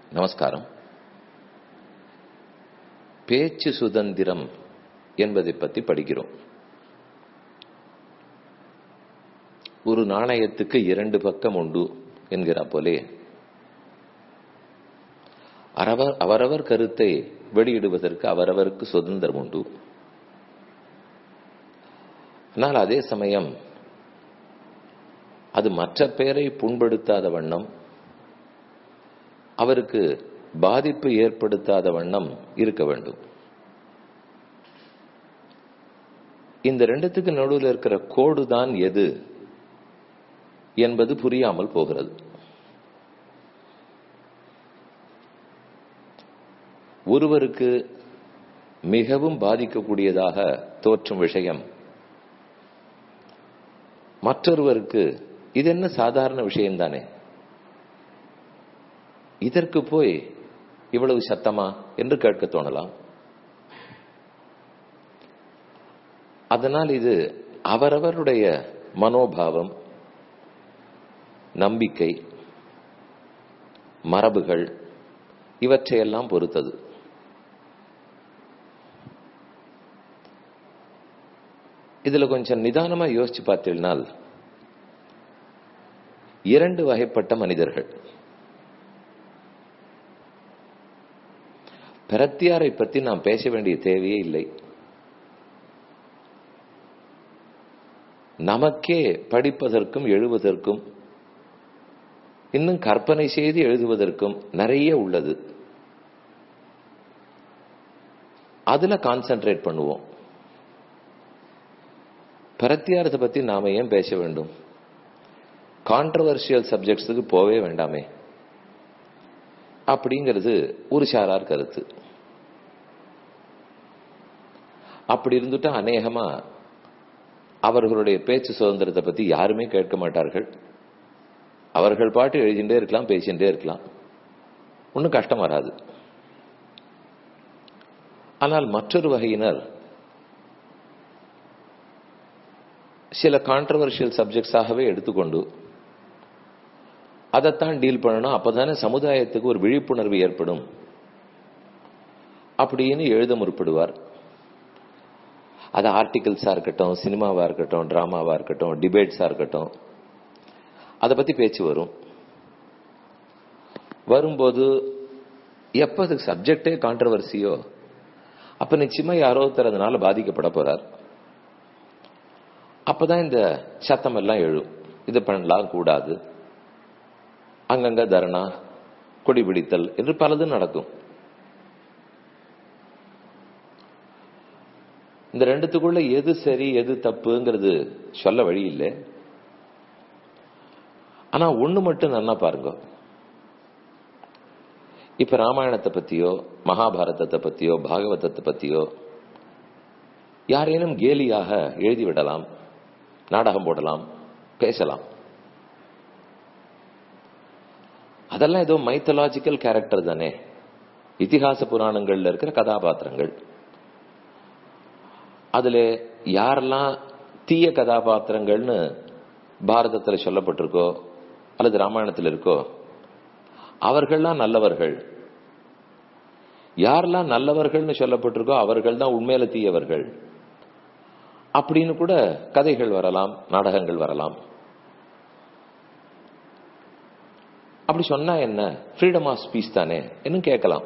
நமஸ்காரம் பேச்சு சுதந்திரம் என்பதை பற்றி படிக்கிறோம் ஒரு நாணயத்துக்கு இரண்டு பக்கம் உண்டு என்கிறா போலே அவரவர் அவரவர் கருத்தை வெளியிடுவதற்கு அவரவருக்கு சுதந்திரம் உண்டு ஆனால் அதே சமயம் அது மற்ற பேரை புண்படுத்தாத வண்ணம் அவருக்கு பாதிப்பு ஏற்படுத்தாத வண்ணம் இருக்க வேண்டும் இந்த ரெண்டுத்துக்கு நடுவில் இருக்கிற கோடு தான் எது என்பது புரியாமல் போகிறது ஒருவருக்கு மிகவும் பாதிக்கக்கூடியதாக தோற்றும் விஷயம் மற்றொருவருக்கு இது என்ன சாதாரண விஷயம் தானே இதற்கு போய் இவ்வளவு சத்தமா என்று கேட்க தோணலாம் அதனால் இது அவரவருடைய மனோபாவம் நம்பிக்கை மரபுகள் இவற்றையெல்லாம் பொறுத்தது இதுல கொஞ்சம் நிதானமா யோசிச்சு பார்த்தீங்கன்னால் இரண்டு வகைப்பட்ட மனிதர்கள் பிரத்தியாரை பத்தி நாம் பேச வேண்டிய தேவையே இல்லை நமக்கே படிப்பதற்கும் எழுவதற்கும் இன்னும் கற்பனை செய்து எழுதுவதற்கும் நிறைய உள்ளது அதுல கான்சென்ட்ரேட் பண்ணுவோம் பிரத்தியாரத்தை பத்தி நாம ஏன் பேச வேண்டும் கான்ட்ரவர்ஷியல் சப்ஜெக்ட்ஸுக்கு போவே வேண்டாமே அப்படிங்கிறது ஒரு சாரார் கருத்து அப்படி இருந்துட்டா அநேகமா அவர்களுடைய பேச்சு சுதந்திரத்தை பத்தி யாருமே கேட்க மாட்டார்கள் அவர்கள் பாட்டு எழுதிண்டே இருக்கலாம் பேசிண்டே இருக்கலாம் ஒன்றும் கஷ்டம் வராது ஆனால் மற்றொரு வகையினர் சில கான்ட்ரவர்ஷியல் சப்ஜெக்ட்ஸாகவே எடுத்துக்கொண்டு அதைத்தான் டீல் பண்ணணும் அப்பதானே சமுதாயத்துக்கு ஒரு விழிப்புணர்வு ஏற்படும் அப்படின்னு எழுத முற்படுவார் அது ஆர்டிகிள்ஸா இருக்கட்டும் சினிமாவா இருக்கட்டும் டிராமாவா இருக்கட்டும் டிபேட்ஸா இருக்கட்டும் அதை பத்தி பேச்சு வரும் வரும்போது எப்ப அது சப்ஜெக்டே கான்ட்ரவர்சியோ அப்ப நிச்சயமா யாரோ ஒருத்தர் அதனால பாதிக்கப்பட போறார் அப்பதான் இந்த சத்தம் எல்லாம் எழும் இது பண்ணலாம் கூடாது அங்கங்க தரணா கொடி பிடித்தல் என்று பலதும் நடக்கும் இந்த ரெண்டுத்துக்குள்ள எது சரி எது தப்புங்கிறது சொல்ல வழி இல்லை ஆனா ஒண்ணு மட்டும் நல்லா பாருங்க இப்ப ராமாயணத்தை பத்தியோ மகாபாரதத்தை பத்தியோ பாகவதத்தை பத்தியோ யாரேனும் கேலியாக எழுதிவிடலாம் நாடகம் போடலாம் பேசலாம் அதெல்லாம் ஏதோ மைத்தலாஜிக்கல் கேரக்டர் தானே இத்திஹாச புராணங்கள்ல இருக்கிற கதாபாத்திரங்கள் அதுல யாரெல்லாம் தீய கதாபாத்திரங்கள்னு பாரதத்தில் சொல்லப்பட்டிருக்கோ அல்லது ராமாயணத்தில் இருக்கோ அவர்கள்லாம் நல்லவர்கள் யாரெல்லாம் நல்லவர்கள்னு சொல்லப்பட்டிருக்கோ அவர்கள் தான் உண்மையில தீயவர்கள் அப்படின்னு கூட கதைகள் வரலாம் நாடகங்கள் வரலாம் அப்படி சொன்னா என்ன ஃப்ரீடம் ஆஃப் ஸ்பீச் தானே என்ன கேட்கலாம்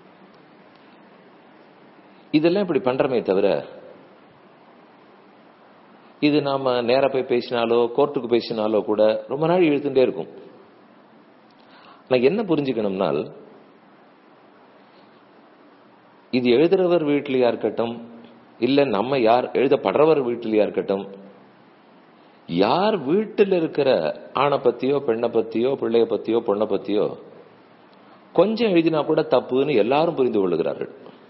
இதெல்லாம் இப்படி பண்றமே தவிர இது நாம நேர போய் பேசினாலோ கோர்ட்டுக்கு பேசினாலோ கூட ரொம்ப நாள் இழுத்துட்டே இருக்கும் நான் என்ன புரிஞ்சுக்கணும்னால் இது எழுதுறவர் வீட்டிலையா இருக்கட்டும் இல்ல நம்ம யார் எழுதப்படுறவர் வீட்டிலையா இருக்கட்டும் யார் வீட்டில் இருக்கிற ஆணை பத்தியோ பெண்ணை பத்தியோ பிள்ளைய பத்தியோ பொண்ணை பத்தியோ கொஞ்சம் எழுதினா கூட தப்புன்னு எல்லாரும் புரிந்து கொள்ளுகிறார்கள்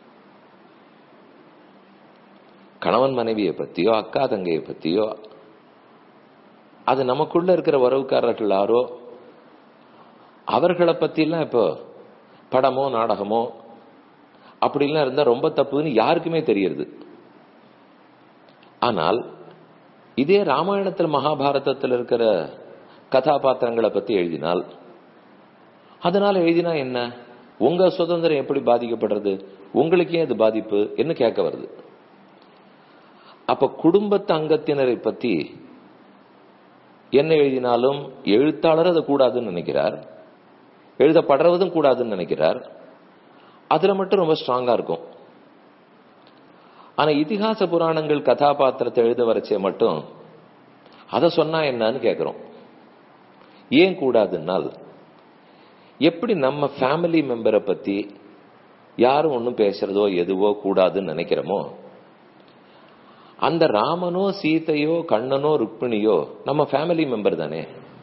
கணவன் மனைவியை பத்தியோ அக்கா தங்கையை பத்தியோ அது நமக்குள்ள இருக்கிற உறவுக்காரர்கள் யாரோ அவர்களை பத்திலாம் இப்போ படமோ நாடகமோ அப்படிலாம் இருந்தா ரொம்ப தப்புன்னு யாருக்குமே தெரியுது ஆனால் இதே ராமாயணத்தில் மகாபாரதத்தில் இருக்கிற கதாபாத்திரங்களை பத்தி எழுதினால் அதனால எழுதினா என்ன உங்க சுதந்திரம் எப்படி பாதிக்கப்படுறது உங்களுக்கு ஏன் இது பாதிப்பு என்ன கேட்க வருது அப்ப குடும்பத்து அங்கத்தினரை பத்தி என்ன எழுதினாலும் எழுத்தாளர் அதை கூடாதுன்னு நினைக்கிறார் எழுதப்படுறதும் கூடாதுன்னு நினைக்கிறார் அதுல மட்டும் ரொம்ப ஸ்ட்ராங்கா இருக்கும் ஆனா இதிகாச புராணங்கள் கதாபாத்திரத்தை எழுத வரைச்சே மட்டும் அதை சொன்னா என்னன்னு கேக்குறோம் ஏன் கூடாதுன்னால் எப்படி நம்ம ஃபேமிலி மெம்பரை பத்தி யாரும் ஒன்றும் பேசுறதோ எதுவோ கூடாதுன்னு நினைக்கிறோமோ அந்த ராமனோ சீதையோ கண்ணனோ ருக்மிணியோ நம்ம ஃபேமிலி மெம்பர் தானே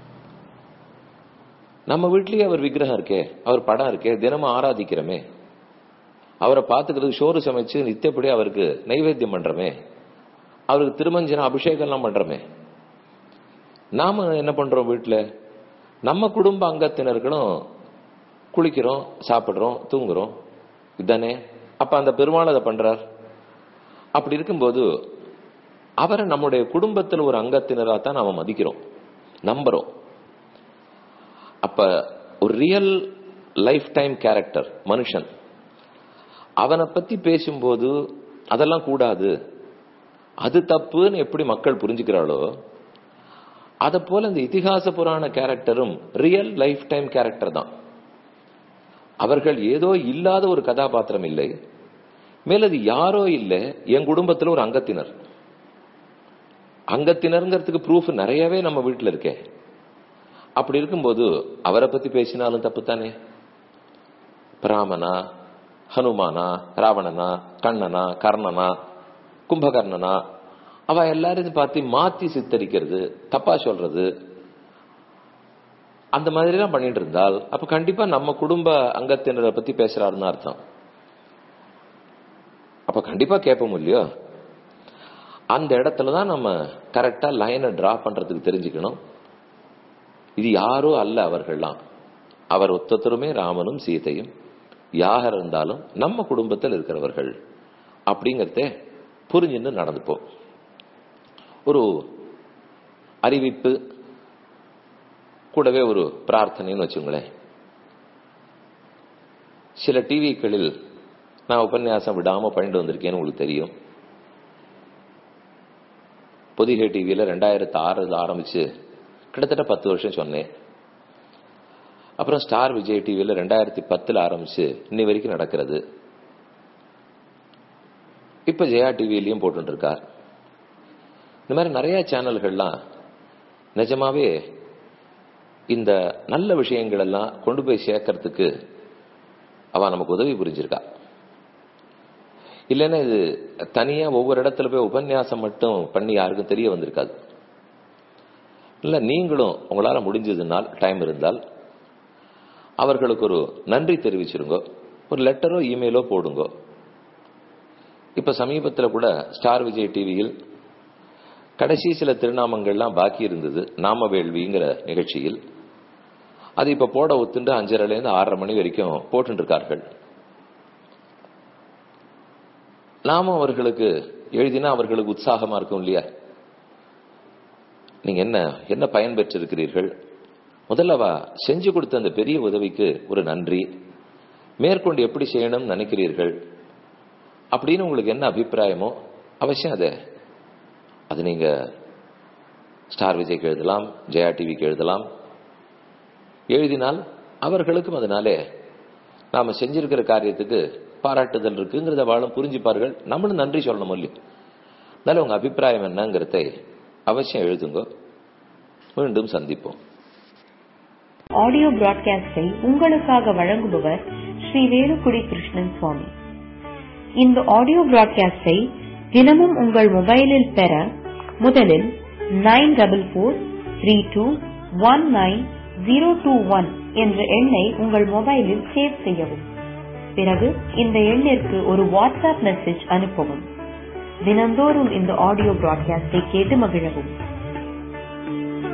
நம்ம வீட்லயே அவர் விக்கிரகம் இருக்கே அவர் படம் இருக்கே தினமும் ஆராதிக்கிறோமே அவரை பார்த்துக்கிறதுக்கு சோறு சமைச்சு நித்தியப்படி அவருக்கு நைவேத்தியம் பண்றோமே அவருக்கு திருமஞ்சனம் அபிஷேகம் எல்லாம் பண்றோமே நாம என்ன பண்றோம் வீட்டுல நம்ம குடும்ப அங்கத்தினர்களும் குளிக்கிறோம் சாப்பிடுறோம் தூங்குறோம் இதுதானே அப்ப அந்த பெருமாள் அதை பண்றார் அப்படி இருக்கும்போது அவரை நம்முடைய குடும்பத்தில் ஒரு அங்கத்தினரா தான் நாம மதிக்கிறோம் நம்புறோம் அப்ப ஒரு ரியல் லைஃப் டைம் கேரக்டர் மனுஷன் அவனை பத்தி பேசும்போது அதெல்லாம் கூடாது அது தப்புன்னு எப்படி மக்கள் புரிஞ்சுக்கிறாளோ அத போல இந்த இதிகாச புராண கேரக்டரும் ரியல் லைஃப் டைம் கேரக்டர் தான் அவர்கள் ஏதோ இல்லாத ஒரு கதாபாத்திரம் இல்லை மேல அது யாரோ இல்லை என் குடும்பத்துல ஒரு அங்கத்தினர் அங்கத்தினருங்கிறதுக்கு ப்ரூஃப் நிறையவே நம்ம வீட்டுல இருக்கே அப்படி இருக்கும்போது அவரை பத்தி பேசினாலும் தப்பு தானே ராமனா ஹனுமானா ராவணனா கண்ணனா கர்ணனா கும்பகர்ணனா அவ எல்லாரையும் பார்த்து மாத்தி சித்தரிக்கிறது தப்பா சொல்றது அந்த மாதிரி எல்லாம் பண்ணிட்டு இருந்தால் அப்ப கண்டிப்பா நம்ம குடும்ப அங்கத்தினரை பத்தி பேசுறாருன்னு அர்த்தம் அப்ப கண்டிப்பா கேட்போம் இல்லையோ அந்த இடத்துலதான் நம்ம கரெக்டா லைனை டிரா பண்றதுக்கு தெரிஞ்சுக்கணும் இது யாரோ அல்ல அவர்கள்லாம் அவர் ஒத்தத்தருமே ராமனும் சீதையும் யார் இருந்தாலும் நம்ம குடும்பத்தில் இருக்கிறவர்கள் அப்படிங்கறத புரிஞ்சுன்னு நடந்துப்போம் ஒரு அறிவிப்பு கூடவே ஒரு பிரார்த்தனைன்னு வச்சுங்களேன் சில டிவிக்களில் நான் உபன்யாசம் விடாம பண்ணிட்டு வந்திருக்கேன்னு உங்களுக்கு தெரியும் பொதிகை டிவியில ரெண்டாயிரத்தி ஆறுல ஆரம்பிச்சு கிட்டத்தட்ட பத்து வருஷம் சொன்னேன் அப்புறம் ஸ்டார் விஜய் டிவியில ரெண்டாயிரத்தி பத்துல ஆரம்பிச்சு இன்னி வரைக்கும் நடக்கிறது இப்ப ஜெயா டிவிலையும் போட்டு இருக்கார் இந்த மாதிரி நிறைய சேனல்கள்லாம் நிஜமாவே இந்த நல்ல விஷயங்கள் எல்லாம் கொண்டு போய் சேர்க்கறதுக்கு அவ நமக்கு உதவி புரிஞ்சிருக்கா இல்லைன்னா இது தனியா ஒவ்வொரு இடத்துல போய் உபன்யாசம் மட்டும் பண்ணி யாருக்கும் தெரிய வந்திருக்காது இல்ல நீங்களும் உங்களால முடிஞ்சதுனால் டைம் இருந்தால் அவர்களுக்கு ஒரு நன்றி தெரிவிச்சிருங்க ஒரு லெட்டரோ இமெயிலோ போடுங்க இப்ப சமீபத்தில் கூட ஸ்டார் விஜய் டிவியில் கடைசி சில திருநாமங்கள்லாம் பாக்கி இருந்தது நாம வேள்விங்கிற நிகழ்ச்சியில் அது இப்ப போட ஒத்துண்டு அஞ்சரைல இருந்து ஆறரை மணி வரைக்கும் போட்டு இருக்கார்கள் நாம அவர்களுக்கு எழுதினா அவர்களுக்கு உற்சாகமா இருக்கும் இல்லையா நீங்க என்ன என்ன பயன் பெற்றிருக்கிறீர்கள் முதல்ல அவ செஞ்சு கொடுத்த அந்த பெரிய உதவிக்கு ஒரு நன்றி மேற்கொண்டு எப்படி செய்யணும்னு நினைக்கிறீர்கள் அப்படின்னு உங்களுக்கு என்ன அபிப்பிராயமோ அவசியம் அதை அது நீங்க ஸ்டார் விஜய்க்கு எழுதலாம் ஜெயா டிவிக்கு எழுதலாம் எழுதினால் அவர்களுக்கும் அதனாலே நாம செஞ்சிருக்கிற காரியத்துக்கு பாராட்டுதல் இருக்குங்கிறத வாழும் புரிஞ்சுப்பார்கள் நம்மளும் நன்றி சொல்லணும் இல்லையோ அதனால உங்க அபிப்பிராயம் என்னங்கிறத அவசியம் எழுதுங்க மீண்டும் சந்திப்போம் ஆடியோ பிராட்காஸ்டை உங்களுக்காக வழங்குபவர் ஸ்ரீ வேலுக்குடி கிருஷ்ணன் சுவாமி இந்த ஆடியோ பிராட்காஸ்டை தினமும் உங்கள் மொபைலில் பெற முதலில் nine double four three two one nine zero two one என்ற எண்ணை உங்கள் மொபைலில் சேவ் செய்யவும் பிறகு இந்த எண்ணிற்கு ஒரு வாட்ஸ்அப் மெசேஜ் அனுப்பவும் தினந்தோறும் இந்த ஆடியோ பிராட்காஸ்டை கேட்டு மகிழவும்